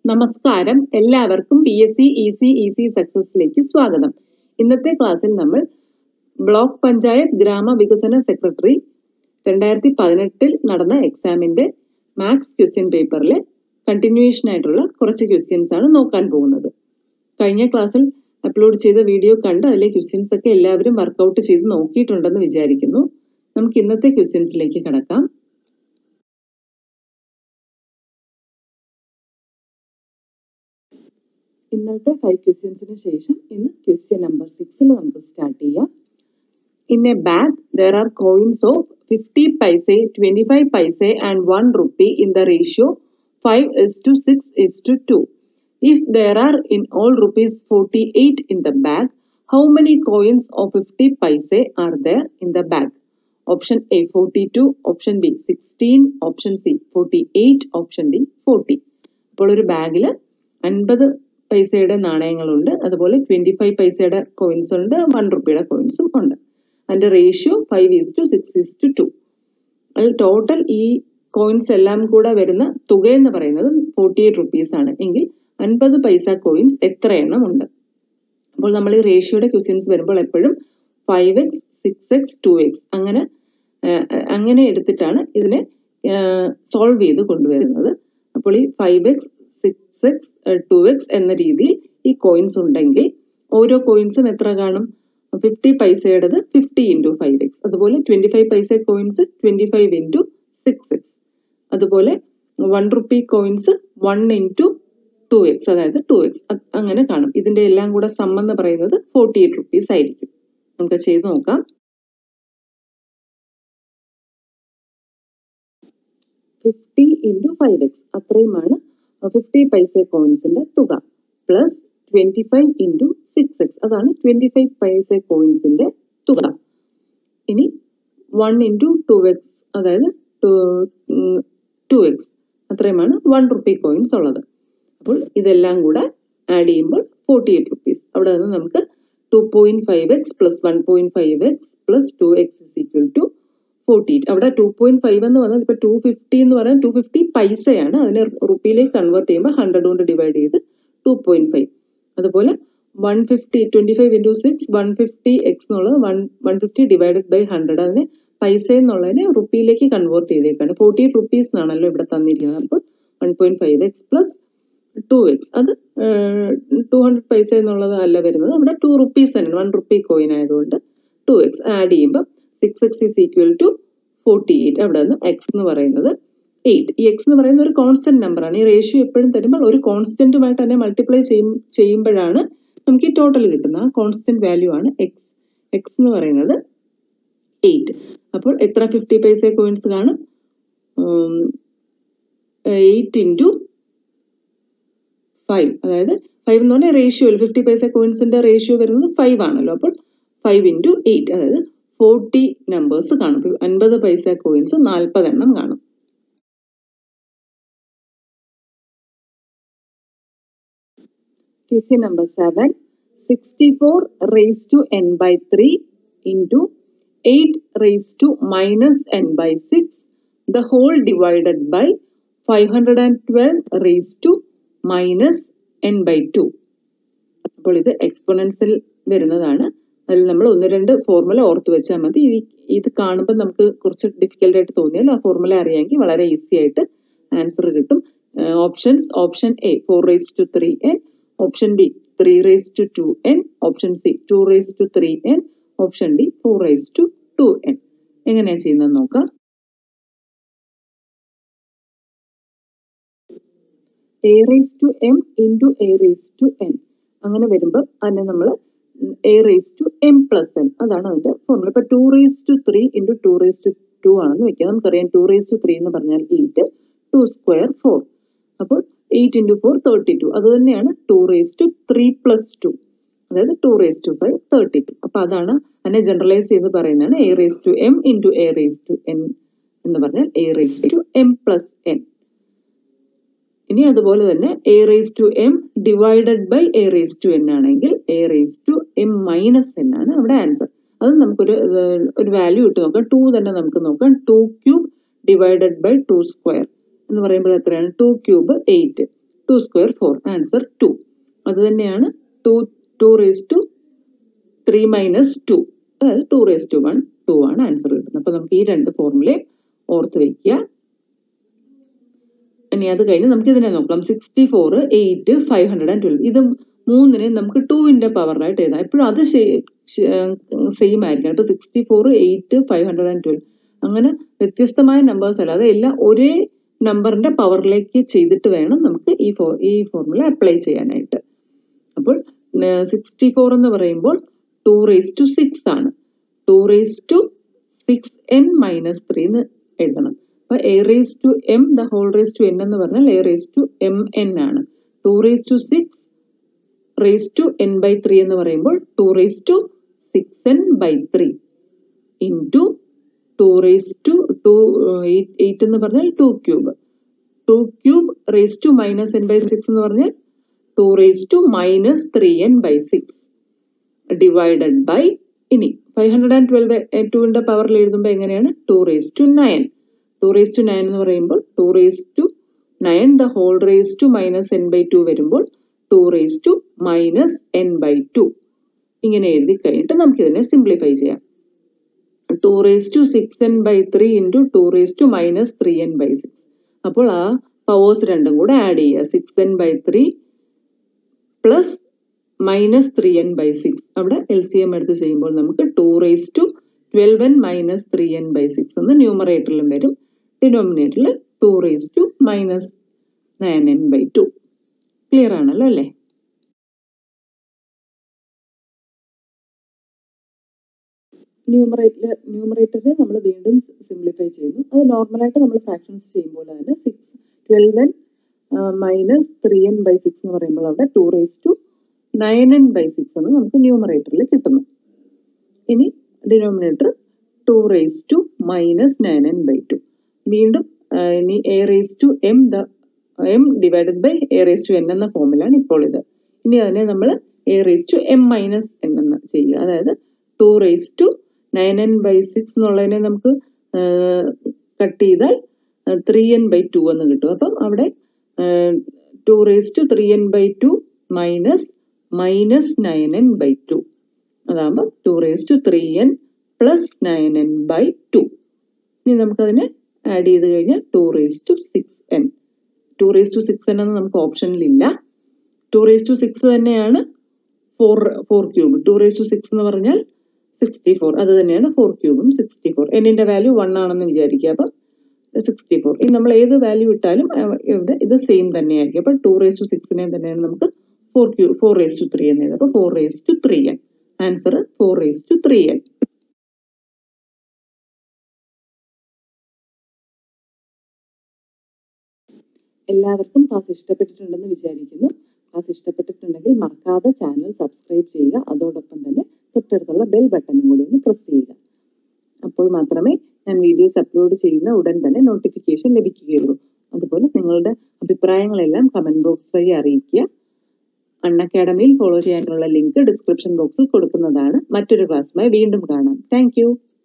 നമസ്കാരം എല്ലാവർക്കും P S C E C E C സക്സസിലേക്ക് സ്വാഗതം ഇന്നത്തെ ക്ലാസ്സിൽ നമ്മൾ ബ്ലോക്ക് പഞ്ചായത്ത് ഗ്രാമ വികസന സെക്രട്ടറി രണ്ടായിരത്തി പതിനെട്ടിൽ നടന്ന എക്സാമിന്റെ മാത്സ് ക്വസ്റ്റ്യൻ പേപ്പറിലെ കണ്ടിന്യൂവേഷൻ ആയിട്ടുള്ള കുറച്ച് ക്വസ്റ്റ്യൻസ് ആണ് നോക്കാൻ പോകുന്നത് കഴിഞ്ഞ ക്ലാസ്സിൽ അപ്ലോഡ് ചെയ്ത വീഡിയോ കണ്ട് അതിലെ ക്വസ്റ്റ്യൻസ് ഒക്കെ എല്ലാവരും വർക്കൗട്ട് ചെയ്ത് നോക്കിയിട്ടുണ്ടെന്ന് വിചാരിക്കുന്നു നമുക്ക് ഇന്നത്തെ ക്വസ്റ്റ്യൻസിലേക്ക് കടക്കാം ഇന്നത്തെ ഫൈവ് ക്വസ്റ്റ്യൻസിന് ശേഷം ഇന്ന് ക്വസ്റ്റ്യൻ നമ്പർ സിക്സിൽ നമുക്ക് സ്റ്റാർട്ട് ചെയ്യാം in a bag there are coins of fifty paise twenty five paise and one rupee in the ratio five is to six is to two if there are in all rupees forty eight in the bag how many coins of fifty paise are there in the bag option A forty two option B sixteen option C forty eight option D forty അപ്പോൾ ഒരു ബാഗിൽ അൻപത് പൈസയുടെ നാണയങ്ങളുണ്ട് അതുപോലെ twenty five പൈസയുടെ coins ഉണ്ട് one റുപ്പിയുടെ കോയിൻസും ഉണ്ട് അതിന്റെ ratio five is to six is to two അതിൽ ടോട്ടൽ ഈ കോയിൻസ് എല്ലാം കൂടെ വരുന്ന തുക എന്ന് പറയുന്നത് ഫോർട്ടി എയ്റ്റ് റുപ്പീസ് ആണ് എങ്കിൽ അൻപത് പൈസ കോയിൻസ് എത്ര എണ്ണം ഉണ്ട് അപ്പോൾ നമ്മൾ ഈ റേഷ്യോയുടെ ക്വസ്റ്റ്യൻസ് വരുമ്പോൾ എപ്പോഴും five x six x two x അങ്ങനെ അങ്ങനെ എടുത്തിട്ടാണ് ഇതിനെ സോൾവ് ചെയ്ത് കൊണ്ടുവരുന്നത് അപ്പോൾ ഈ five x six x two x എന്ന രീതിയിൽ ഈ കോയിൻസ് ഉണ്ടെങ്കിൽ ഓരോ കോയിൻസും എത്ര കാണും ഫിഫ്റ്റി പൈസയുടേത് ഫിഫ്റ്റി ഇൻറ്റു ഫൈവ് എക്സ് അതുപോലെ twenty five paisa coins twenty five into six x അതുപോലെ one rupee coins one into two x അതായത് ടു എക്സ് അങ്ങനെ കാണും ഇതിന്റെ എല്ലാം കൂടെ സം എന്ന് പറയുന്നത് ഫോർട്ടി എയ്റ്റ് റുപ്പീസ് ആയിരിക്കും നമുക്ക് ചെയ്ത് നോക്കാം ഫിഫ്റ്റി ഇൻറ്റു ഫൈവ് എക്സ് അത്രയുമാണ് ഫിഫ്റ്റി പൈസ കോയിൻസിന്റെ തുക plus twenty five into six x അതാണ് ട്വന്റി ഫൈവ് പൈസ കോയിൻസിന്റെ തുക ഇനി വൺ ഇൻറ്റു ടു എക്സ് അതായത് ടു എക്സ് അത്രയുമാണ് വൺ റുപ്പി കോയിൻസ് ഉള്ളത് അപ്പോൾ ഇതെല്ലാം കൂടെ ആഡ് ചെയ്യുമ്പോൾ ഫോർട്ടി എയ്റ്റ് റുപ്പീസ് അവിടെ നിന്ന് നമുക്ക് two point five x plus one point five x plus two x is equal to forty eight അവിടെ ടു പോയിന്റ് ഫൈവ് എന്ന് പറഞ്ഞാൽ ഇപ്പൊ ടു ഫിഫ്റ്റി എന്ന് പറഞ്ഞാൽ ടു ഫിഫ്റ്റി പൈസയാണ് അതിനെ റുപ്പിയിലേക്ക് കൺവേർട്ട് ചെയ്യുമ്പോൾ ഹൺഡ്രഡ് കൊണ്ട് ഡിവൈഡ് ചെയ്ത് ടു പോയിന്റ് ഫൈവ് അതുപോലെ one fifty twenty five into six one fifty x എന്നുള്ളത് one one fifty divided by hundred അതിനെ പൈസ എന്നുള്ളതിനെ റുപ്പിയിലേക്ക് കൺവേർട്ട് ചെയ്തേക്കാണ് ഫോർട്ടി എയ്റ്റ് റുപ്പീസ് എന്നാണല്ലോ ഇവിടെ തന്നിരിക്കുന്നത് അപ്പോൾ one point five x plus two x അത് ടു ഹൺഡ്രഡ് പൈസ എന്നുള്ളത് അല്ല വരുന്നത് അവിടെ ടു റുപ്പീസ് തന്നെയാണ് വൺ റുപ്പി കോയിൻ ആയതുകൊണ്ട് ടു എക്സ് ആഡ് ചെയ്യുമ്പോൾ six x is equal to forty eight അവിടെ നിന്ന് എക്സ് എന്ന് പറയുന്നത് എയ്റ്റ് ഈ എക്സ് എന്ന് പറയുന്ന ഒരു കോൺസ്റ്റന്റ് നമ്പറാണ് ഈ റേഷ്യോ എപ്പോഴും തരുമ്പോൾ ഒരു കോൺസ്റ്റന്റുമായിട്ട് തന്നെ മൾട്ടിപ്ലൈ ചെയ്യും ചെയ്യുമ്പോഴാണ് നമുക്ക് ഈ ടോട്ടൽ കിട്ടുന്നത് ആ കോൺസ്റ്റന്റ് വാല്യൂ ആണ് എക്സ് എക്സ് എന്ന് പറയുന്നത് എയ്റ്റ് അപ്പോൾ എത്ര ഫിഫ്റ്റി പൈസ കോയിൻസ് കാണും എയ്റ്റ് ഇൻറ്റു ഫൈവ് അതായത് ഫൈവ് എന്ന് പറഞ്ഞാൽ റേഷ്യോ ഫിഫ്റ്റി പൈസ കോയിൻസിന്റെ റേഷ്യോ വരുന്നത് ഫൈവ് ആണല്ലോ അപ്പോൾ ഫൈവ് ഇൻറ്റു എയ്റ്റ് അതായത് ഫോർട്ടി നമ്പേഴ്സ് കാണും അൻപത് പൈസ കോയിൻസ് നാൽപ്പതെണ്ണം കാണും Question number 7. 64 raised to n by 3 into 8 raised to minus n by 6 the whole divided by 512 raised to minus n by 2. അപ്പോൾ ഇത് എക്സ്പൊണൻസിൽ വരുന്നതാണ് അതിൽ നമ്മൾ ഒന്ന് രണ്ട് ഫോർമുല ഓർത്ത് വെച്ചാൽ മതി ഇത് കാണുമ്പോൾ നമുക്ക് കുറച്ച് ഡിഫിക്കൽട്ട് ആയിട്ട് തോന്നിയാൽ ആ ഫോർമുല അറിയാമെങ്കിൽ വളരെ ഈസി ആയിട്ട് ആൻസർ കിട്ടും options option A four raise to three n option B three raise to two n option C two raise to three n option D four raise to two n എങ്ങനെയാ ചെയ്യുന്നത് നോക്കാം a raise to m into a raise to n അങ്ങനെ വരുമ്പോൾ അതിനെ നമ്മൾ a raise to m plus n അതാണ് അതിന്റെ formula ഇപ്പൊ two raise to three into two raise to two ആണെന്ന് വെക്കാം നമുക്കറിയാം ടു റേസ് ടു ത്രീ എന്ന് പറഞ്ഞാൽ എയ്റ്റ് ടു സ്ക്വയർ ഫോർ അപ്പോൾ eight into four thirty two അത് തന്നെയാണ് two raise to three plus two അതായത് two raise to five thirty two അപ്പൊ അതാണ് അതിനെ ജനറലൈസ് ചെയ്ത് പറയുന്നതാണ് a raise to m into a raise to n എന്ന് പറഞ്ഞാൽ a raise to m plus n ഇനി അതുപോലെ തന്നെ a raise to m divided by a raise to n ആണെങ്കിൽ A raise to m minus n ആണ് അവിടെ answer അത് നമുക്കൊരു ഒരു വാല്യൂ ഇട്ട് നോക്കാം ടു തന്നെ നമുക്ക് നോക്കാം two cube divided by two square എന്ന് പറയുമ്പോൾ എത്രയാണ് two cube eight two square four answer two അത് തന്നെയാണ് two two raise to three minus two അതായത് two raise to one two ആണ് ആൻസർ കിട്ടുന്നത് അപ്പൊ നമുക്ക് ഈ രണ്ട് ഫോർമുലയും ഓർത്ത് വെക്കുക ഇനി അത് കഴിഞ്ഞ് നമുക്ക് ഇതിനെ നോക്കാം sixty four eight five hundred and twelve ഇത് മൂന്നിനെ നമുക്ക് ടൂവിന്റെ പവറിലായിട്ട് എഴുതാം എപ്പോഴും അത് സെയിം ആയിരിക്കണം ഇപ്പൊ sixty four eight five hundred and twelve അങ്ങനെ വ്യത്യസ്തമായ നമ്പേഴ്സ് അല്ലാതെ എല്ലാം ഒരേ നമ്പറിന്റെ പവറിലേക്ക് ചെയ്തിട്ട് വേണം നമുക്ക് ഈ ഫോ ഈ ഫോർമുല അപ്ലൈ ചെയ്യാനായിട്ട് അപ്പോൾ സിക്സ്റ്റി ഫോർ എന്ന് പറയുമ്പോൾ ടു റേസ് ടു സിക്സ് ആണ് two raise to six n minus three എന്ന് എഴുതണം അപ്പൊ a raise to m the whole raise to n എന്ന് പറഞ്ഞാൽ a raise to m n ആണ് two raise to six raise to n by three എന്ന് പറയുമ്പോൾ two raise to six n by three into two raise to two eight എന്ന് പറഞ്ഞാൽ two cube two cube raise to minus n by six എന്ന് പറഞ്ഞാൽ two raise to minus three n by six divided by ഇനി five hundred and twelve ടുവിന്റെ പവറിൽ എഴുതുമ്പോൾ എങ്ങനെയാണ് two raise to nine two raise to nine എന്ന് പറയുമ്പോൾ two raise to nine the whole raise to minus n by two വരുമ്പോൾ two raise to minus n by two ഇങ്ങനെ എഴുതി കഴിഞ്ഞിട്ട് നമുക്ക് ഇതിനെ സിംപ്ലിഫൈ ചെയ്യാം two raise to six n by three into two raise to minus three n by six അപ്പോൾ ആ powers രണ്ടും കൂടെ ആഡ് ചെയ്യുക six n by three plus minus three n by six അവിടെ എൽ സി എം എടുത്ത് ചെയ്യുമ്പോൾ നമുക്ക് two raise to twelve n minus three n by six എന്ന് ന്യൂമറേറ്ററിലും വരും ഡിനോമിനേറ്ററിൽ two raise to minus nine n by two clear ആണല്ലോ അല്ലേ ന്യൂമറേറ്റർ ന്യൂമറേറ്ററിനെ നമ്മൾ വീണ്ടും സിംപ്ലിഫൈ ചെയ്യുന്നു അത് നോർമലായിട്ട് നമ്മൾ ഫ്രാക്ഷൻസ് ചെയ്യുമ്പോൾ തന്നെ six twelve n minus three n by six എന്ന് പറയുമ്പോൾ അവിടെ two raise to nine n by six എന്ന് നമുക്ക് ന്യൂമറേറ്ററിൽ കിട്ടുന്നു ഇനി denominator two raise to minus nine n by two വീണ്ടും ആ, ഇനി a raise to m the m divided by a raise to n എന്ന ഫോമിലാണ് ഇപ്പോൾ ഇത് ഇനി അതിനെ നമ്മൾ a raise to m minus n എന്ന് ചെയ്യുക അതായത് two raise to nine n by six എന്നുള്ളതിനെ നമുക്ക് കട്ട് ചെയ്താൽ ത്രീ എൻ ബൈ ടു എന്ന് കിട്ടും അപ്പം അവിടെ two raise to three n by two minus minus nine n by two അതാകുമ്പോൾ two raise to three n plus nine n by two ഇനി നമുക്കതിനെ ആഡ് ചെയ്ത് കഴിഞ്ഞാൽ two raise to six n two raise to six n എന്ന് നമുക്ക് ഓപ്ഷനിലില്ല two raise to six തന്നെയാണ് four four cube two raise to six എന്ന് പറഞ്ഞാൽ സിക്സ്റ്റി ഫോർ അത് തന്നെയാണ് ഫോർ ക്യൂബും സിക്സ്റ്റി ഫോർ എന്നിന്റെ വാല്യൂ വൺ ആണെന്ന് വിചാരിക്കുക അപ്പം സിക്സ്റ്റി ഫോർ ഇനി നമ്മൾ ഏത് വാല്യൂ ഇട്ടാലും ആ, ഇവിടെ ഇത് സെയിം തന്നെയായിരിക്കും അപ്പം ടു റേസ് ടു സിക്സിനെ തന്നെയാണ് നമുക്ക് four cube four raise to three എന്ന് എഴുതാം അപ്പോൾ four raise to three n answer four raise to three n എല്ലാവർക്കും ക്ലാസ് ഇഷ്ടപ്പെട്ടിട്ടുണ്ടെന്ന് വിചാരിക്കുന്നു ക്ലാസ് ഇഷ്ടപ്പെട്ടിട്ടുണ്ടെങ്കിൽ മറക്കാതെ ചാനൽ സബ്സ്ക്രൈബ് ചെയ്യുക അതോടൊപ്പം തന്നെ തൊട്ടടുത്തുള്ള ബെൽ ബട്ടണും കൂടി ഒന്ന് പ്രസ് ചെയ്യുക അപ്പോൾ മാത്രമേ ഞാൻ വീഡിയോസ് അപ്ലോഡ് ചെയ്യുന്ന ഉടൻ തന്നെ നോട്ടിഫിക്കേഷൻ ലഭിക്കുകയുള്ളൂ അതുപോലെ നിങ്ങളുടെ അഭിപ്രായങ്ങളെല്ലാം കമന്റ് ബോക്സ് വഴി അറിയിക്കുക അൺ അക്കാഡമിയിൽ ഫോളോ ചെയ്യാനുള്ള ലിങ്ക് ഡിസ്ക്രിപ്ഷൻ ബോക്സിൽ കൊടുക്കുന്നതാണ് മറ്റൊരു ക്ലാസ്സുമായി വീണ്ടും കാണാം താങ്ക്